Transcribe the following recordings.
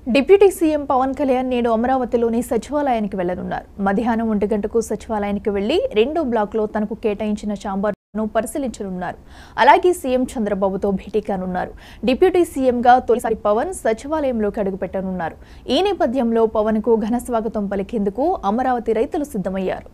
deputy CM Pawan Kalyan నేడు అమరావతిలోని సచివాలయానికి వెళ్లనున్నారు మధ్యాహ్నం ఒంటి గంటకు సచివాలయానికి వెళ్లి రెండో బ్లాక్లో తనకు కేటాయించిన ఛాంబర్ను పరిశీలించనున్నారు అలాగే సీఎం చంద్రబాబుతో భేటీ కానున్నారు డిప్యూటీ సీఎంగా తొలిసారి పవన్ సచివాలయంలోకి అడుగుపెట్టనున్నారు ఈ నేపథ్యంలో పవన్ కు ఘన స్వాగతం పలికేందుకు అమరావతి రైతులు సిద్ధమయ్యారు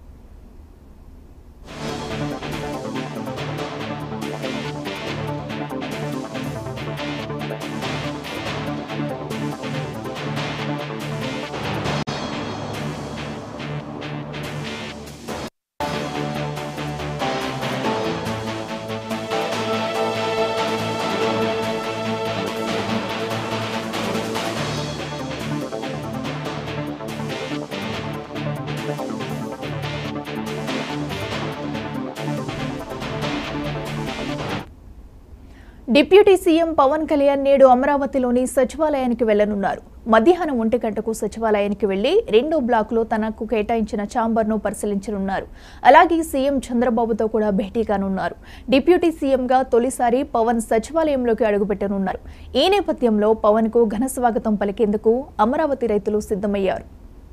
డిప్యూటీ సీఎం పవన్ కళ్యాణ్ నేడు అమరావతిలోని సచివాలయానికి వెళ్లనున్నారు మధ్యాహ్నం ఒంటి గంటకు సచివాలయానికి వెళ్లి రెండో బ్లాక్లో తనకు కేటాయించిన ఛాంబర్ను పరిశీలించనున్నారు అలాగే సీఎం చంద్రబాబుతో కూడా భేటీ కానున్నారు డిప్యూటీ సీఎంగా తొలిసారి పవన్ సచివాలయంలోకి అడుగుపెట్టనున్నారు ఈ నేపథ్యంలో పవన్ కు ఘన స్వాగతం పలికేందుకు అమరావతి రైతులు సిద్ధమయ్యారు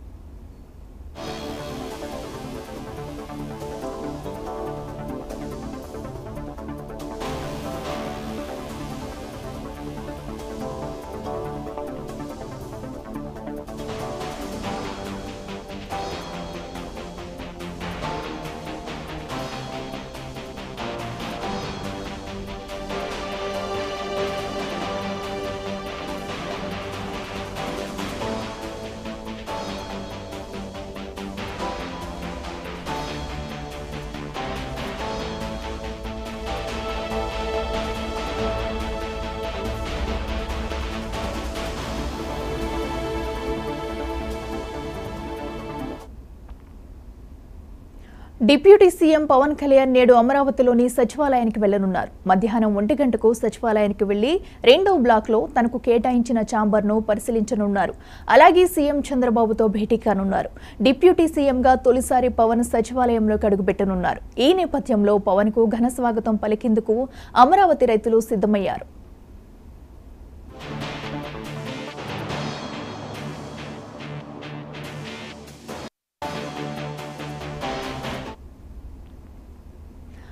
డిప్యూటీ సీఎం పవన్ కళ్యాణ్ నేడు అమరావతిలోని సచివాలయానికి వెళ్లనున్నారు మధ్యాహ్నం ఒంటి గంటకు సచివాలయానికి వెళ్లి రెండో బ్లాక్లో తనకు కేటాయించిన ఛాంబర్ను పరిశీలించనున్నారు అలాగే సీఎం చంద్రబాబుతో భేటీ కానున్నారు డిప్యూటీ సీఎంగా తొలిసారి పవన్ సచివాలయంలోకి అడుగుపెట్టనున్నారు ఈ నేపథ్యంలో పవన్ కు ఘన స్వాగతం పలికేందుకు అమరావతి రైతులు సిద్ధమయ్యారు